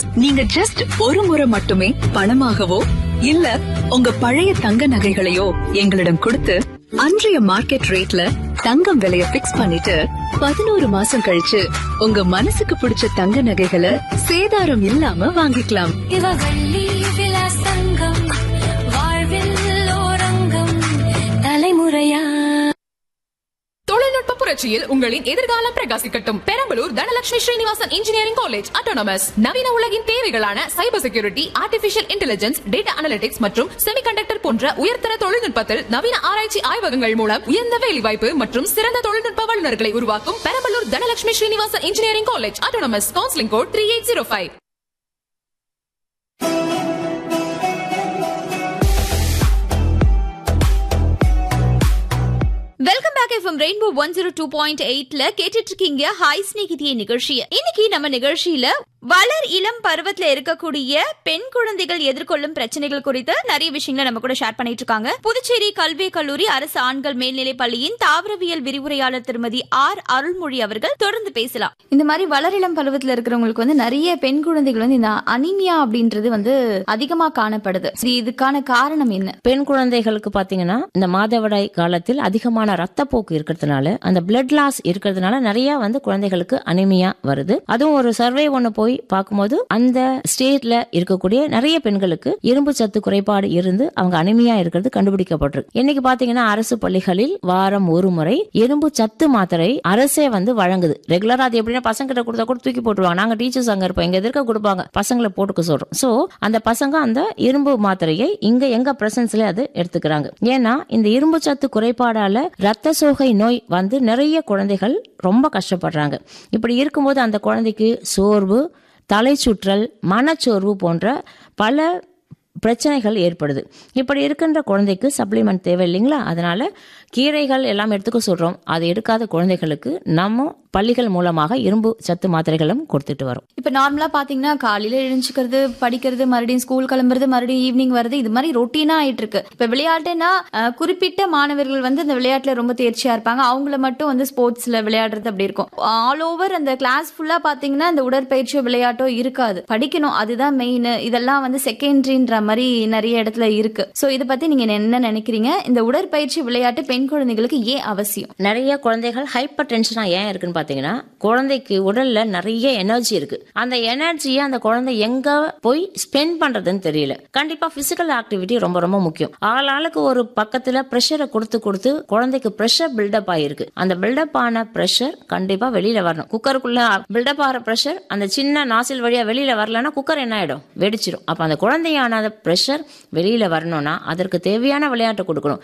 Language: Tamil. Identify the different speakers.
Speaker 1: நீங்க ஜஸ்ட் ஒரு முறை மட்டுமே பணமாகவோ இல்ல உங்க பழைய தங்க நகைகளையோ எங்களிடம் கொடுத்து அன்றைய மார்க்கெட் ரேட்ல தங்கம் விலைய பிக்ஸ் பண்ணிட்டு பதினோரு மாசம் கழிச்சு உங்க மனசுக்கு பிடிச்ச தங்க நகைகளை சேதாரம் இல்லாம வாங்கிக்கலாம்
Speaker 2: இவவள்ளி விலாசங்கம் வாழ்வில் ஓரங்கம் தலைமுறையா
Speaker 3: தொழில்நுட்ப புரட்சியில் உங்களின் எதிர்காலம் பிரகாசிக்கட்டும் Perambalur Dhanalakshmi Srinivasan engineering college autonomous நவீன உலகின் தேவைகளான cyber security artificial intelligence data analytics மற்றும் செமிகண்டக்டர் போன்ற உயர்தர தொழில்நுட்பத்தில் நவீன ஆராய்ச்சி ஆய்வகங்கள் மூலம் உயர்ந்த வேலைவாய்ப்பு மற்றும் சிறந்த தொழில்நுட்ப வல்லுநர்களை உருவாக்கும் Perambalur Dhanalakshmi Srinivasan engineering college autonomous counselling code three eight zero five
Speaker 4: welcome back FM rainbow one zero two point எயிட்ல கேட்டுட்டு இருக்கீங்க ஹாய் ஸ்நேகிதிய நிகழ்ச்சியை இன்னைக்கு நம்ம நிகழ்ச்சியில வளர் இளம் பருவத்துல இருக்கக்கூடிய பெண் குழந்தைகள் எதிர்கொள்ளும் பிரச்சனைகள் குறித்து நிறைய விஷயங்களை நம்ம கூட ஷேர் பண்ணிட்டு இருக்காங்க புதுச்சேரி கல்வி கல்லூரி அரசு ஆண்கள் மேல்நிலைப் பள்ளியின் தாவரவியல் விரிவுரையாளர் திருமதி ஆர் அருள்மொழி அவர்கள் தொடர்ந்து பேசலாம் இந்த மாதிரி வளர் இளம் பருவத்துல இருக்கிறவங்களுக்கு வந்து நிறைய பெண் குழந்தைகள் வந்து இந்த அனிமியா அப்படின்றது வந்து அதிகமா காணப்படுது சரி, இதுக்கான காரணம் என்ன
Speaker 5: பெண் குழந்தைகளுக்கு பாத்தீங்கன்னா இந்த மாதவிடாய் காலத்தில் அதிகமான ரத்தப்போக்கு இருக்கிறதுனால அந்த பிளட் லாஸ் இருக்கிறதுனால நிறைய வந்து குழந்தைகளுக்கு அனிமியா வருது அதுவும் ஒரு சர்வே ஒண்ணு போய் பார்க்கும்போது அந்த ஸ்டேட்ல இருக்கக்கூடிய நிறைய பெண்களுக்கு இரும்பு சத்து குறைபாடு இருந்து அவங்க அனிமியா இருக்கிறது கண்டுபிடிக்கப்பட்டிருக்கு இன்னைக்கு பாத்தீங்கன்னா அரசு பள்ளிகளில் வாரம் ஒரு முறை இரும்பு சத்து மாத்திரை அரசே வந்து வழங்குது ரெகுலரா அது எப்படின்னா பசங்க கிட்ட கொடுத்தா கூட தூக்கி போட்டுருவாங்க நாங்க டீச்சர்ஸ் அங்க இருப்போம் எங்க எதிர்க்க கொடுப்பாங்க பசங்களை போட்டுக்க சொல்றோம் சோ அந்த பசங்க அந்த இரும்பு மாத்திரையை இங்க எங்க பிரசன்ஸ்ல அது எடுத்துக்கிறாங்க ஏன்னா இந்த இரும்பு சத்து குறைபாடால ரத்த சோகை நோய் வந்து நிறைய குழந்தைகள் ரொம்ப கஷ்டப்படுறாங்க இப்படி இருக்கும்போது அந்த குழந்தைக்கு சோர்வு தலை சுற்றல் மனச்சோர்வு போன்ற பல பிரச்சனைகள் ஏற்படுது இப்படி இருக்கின்ற குழந்தைக்கு சப்ளிமெண்ட் தேவை இல்லைங்களா அதனால கீரைகள் எல்லாம் எடுத்துக்க சொல்றோம் அதை எடுக்காத குழந்தைகளுக்கு நம்ம பள்ளிகள் மூலமாக இரும்பு சத்து மாத்திரைகளும் கொடுத்துட்டு வரோம்
Speaker 4: இப்ப நார்மலா பாத்தீங்கன்னா காலையில எழுந்துக்கிறது படிக்கிறது மறுபடியும் ஸ்கூல் கிளம்புறது மறுபடியும் ஈவினிங் வருது இது மாதிரி ரொட்டீனா ஆயிட்டு இருக்கு இப்ப விளையாட்டுனா அஹ், குறிப்பிட்ட மாணவர்கள் வந்து இந்த விளையாட்டுல ரொம்ப தேர்ச்சியா இருப்பாங்க அவங்கள மட்டும் வந்து ஸ்போர்ட்ஸ்ல விளையாடுறது அப்படி இருக்கும் ஆல் ஓவர் அந்த கிளாஸ் ஃபுல்லா பாத்தீங்கன்னா இந்த உடற்பயிற்சியோ விளையாட்டோ இருக்காது படிக்கணும் அதுதான் மெயின் இதெல்லாம் வந்து செகண்டரின்ற மாதிரி நிறைய இடத்துல இருக்கு சோ இதை பத்தி நீங்க என்ன நினைக்கிறீங்க இந்த உடற்பயிற்சி விளையாட்டு பெண் குழந்தைகளுக்கு ஏன் அவசியம்
Speaker 5: நிறைய குழந்தைகள் ஹைப்பர் டென்ஷனா ஏன் இருக்குன்னு பாத்தீங்கன்னா குழந்தைக்கு உடல்ல நிறைய எனர்ஜி இருக்கு அந்த எனர்ஜியை அந்த குழந்தை எங்க போய் ஸ்பெண்ட் பண்றதுன்னு தெரியல கண்டிப்பா பிசிக்கல் ஆக்டிவிட்டி ரொம்ப ரொம்ப முக்கியம் ஆள் ஆளுக்கு ஒரு பக்கத்துல ப்ரெஷரை கொடுத்து கொடுத்து குழந்தைக்கு ப்ரெஷர் பில்டப் ஆயிருக்கு அந்த பில்டப் ஆன ப்ரெஷர் கண்டிப்பா வெளியில வரணும் குக்கருக்குள்ள பில்டப் ஆகிற ப்ரெஷர் அந்த சின்ன நாசில் வழியா வெளியில வரலன்னா குக்கர் என்ன ஆயிடும் வெடிச்சிடும் அப்ப அந்த குழந்தையான ப்ரெஷர் வெளியில வரணும்னா அதற்கு தேவையான விளையாட்டு கொடுக்கணும்